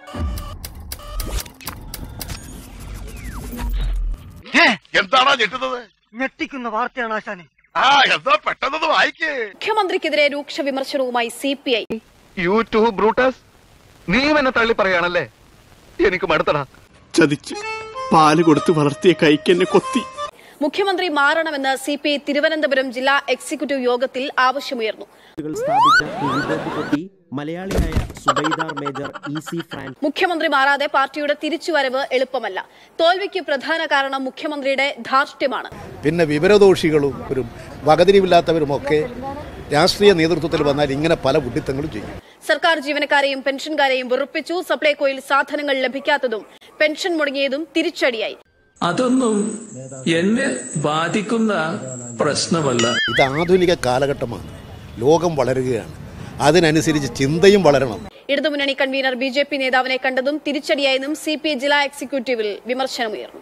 എന്താണോ ഞെട്ടുന്നത് ഞെട്ടിക്കുന്ന വാർത്തയാണ് ആശാനെ ആ എന്താ പെട്ടെന്നത് വായിക്കേ മുഖ്യമന്ത്രിക്കെതിരെ രൂക്ഷ വിമർശനവുമായി C P I YouTube Brutus നീ എന്നെ തള്ളി പറയാണല്ലേ എനിക്ക് മടുത്തടാ ചതിച്ച് പാല് കൊടുത്ത് വളർത്തിയ കൈക്കെന്നെ കൊത്തി മുഖ്യമന്ത്രി മാറണമെന്ന് സി പി ഐ തിരുവനന്തപുരം ജില്ലാ എക്സിക്യൂട്ടീവ് യോഗത്തിൽ ആവശ്യമുയർന്നു സ്ഥാപിച്ച കുഴിബോംബ് പൊട്ടി മലയാളിയായ സുബൈദാർ മേജർ ഇ സി ഫ്രാൻസ് മുഖ്യമന്ത്രി മാറാതെ പാർട്ടിയുടെ തിരിച്ചുവരവ് എളുപ്പമല്ല തോൽവിക്ക് പ്രധാന കാരണം മുഖ്യമന്ത്രിയുടെ ധാർഷ്ട്യമാണ് പിന്നെ വിവരദോഷികളും ഒരു വകതിരിവില്ലാത്തവരുമൊക്കെ രാഷ്ട്രീയ നേതൃത്വത്തിൽ വന്നാൽ ഇങ്ങനെ പല കുട്ടിത്തങ്ങളും ചെയ്യും സർക്കാർ ജീവനക്കാരെയും പെൻഷൻകാരെയും വെറുപ്പിച്ചു സപ്ലൈകോയിൽ സാധനങ്ങൾ ലഭിക്കാത്തതും പെൻഷൻ മുടങ്ങിയതും തിരിച്ചടിയായി അതൊന്നും എന്നെ ബാധിക്കുന്ന പ്രശ്നമല്ല ഇത് ആധുനിക കാലഘട്ടമാണ് ലോകം വളരുകയാണ് അതിനനുസരിച്ച് ചിന്തയും വളരണം ഇടതുമുന്നണി കൺവീനർ ബി ജെ പി നേതാവിനെ കണ്ടതും തിരിച്ചടിയായെന്നും സി പി ഐ ജില്ലാ എക്സിക്യൂട്ടീവിൽ വിമർശനമുയർന്നു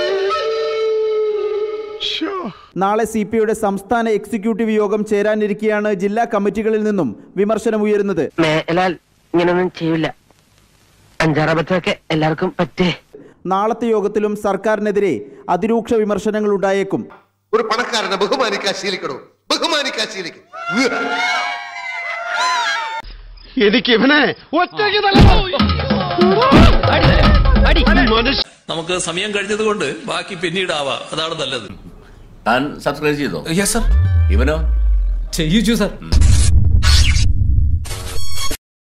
നാളെ സി പി ഐയുടെ സംസ്ഥാന എക്സിക്യൂട്ടീവ് യോഗം ചേരാനിരിക്കെയാണ് ജില്ലാ കമ്മിറ്റികളിൽ നിന്നും വിമർശനമുയരുന്നത് മേലാൽ ഇങ്ങനൊന്നും ചെയ്യില്ല അഞ്ചാറബത്തൊക്കെ എല്ലാവർക്കും പറ്റേ നാളത്തെ യോഗത്തിലും സർക്കാരിനെതിരെ അതിരൂക്ഷ വിമർശനങ്ങൾ ഉണ്ടായേക്കും ഒരു പണക്കാരനെ ബഹുമാനിക്കാൻ ശീലിക്കണോ ബഹുമാനിക്കാൻ ശീലിക്കും എനിക്ക് ഇവനെ ഒറ്റയ്ക്ക് നമുക്ക് സമയം കഴിഞ്ഞതുകൊണ്ട് ബാക്കി പിന്നീടാവാം അതാണ് നല്ലത് താൻ സബ്സ്ക്രൈബ് ചെയ്തോ യെസ് സർ ഇവനോ ചെയ്യിച്ചു സർ